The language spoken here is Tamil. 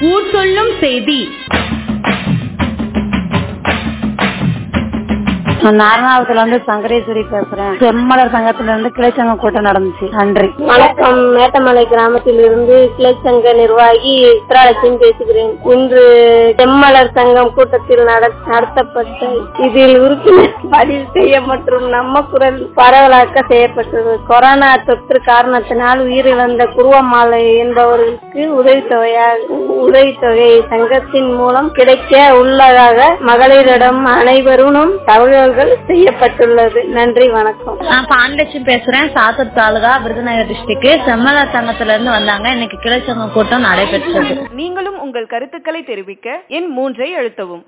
ஊர் சொல்லும் செய்தி நான் நாரணாவத்துல இருந்து சங்கரேஸ்வரி பேசுறேன் செம்மலர் சங்கத்துல இருந்து கிளைச்சங்க கூட்டம் நடந்துச்சு நன்றி வணக்கம் மேட்டமலை கிராமத்தில் இருந்து கிளைச்சங்க நிர்வாகி சித்ராலட்சுமி பேசுகிறேன் இன்று செம்மலர் சங்கம் கூட்டத்தில் நட- நடத்தப்பட்ட இதில் உறுப்பினர் பதிவு செய்ய மற்றும் நம்ம குரல் பரவலாக்க செய்யப்பட்டது கொரோனா தொற்று காரணத்தினால் உயிரிழந்த குருவமாலை என்பவர்களுக்கு உதவித்தொகையாக உதவித்தொகை சங்கத்தின் மூலம் கிடைக்க உள்ளதாக மகளிரிடம் அனைவரும் தகவல்கள் செய்யப்பட்டுள்ளது நன்றி வணக்கம் நான் பாண்டலட்சுமி பேசுறேன் சாத்தூர் தாலுகா விருதுநகர் டிஸ்ட்ரிக்ட் செம்மலர் சங்கத்துல இருந்து வந்தாங்க இன்னைக்கு கிளைச்சங்க கூட்டம் நடைபெற்றது நீங்களும் உங்கள் கருத்துக்களை தெரிவிக்க எண் மூன்றை அழுத்தவும்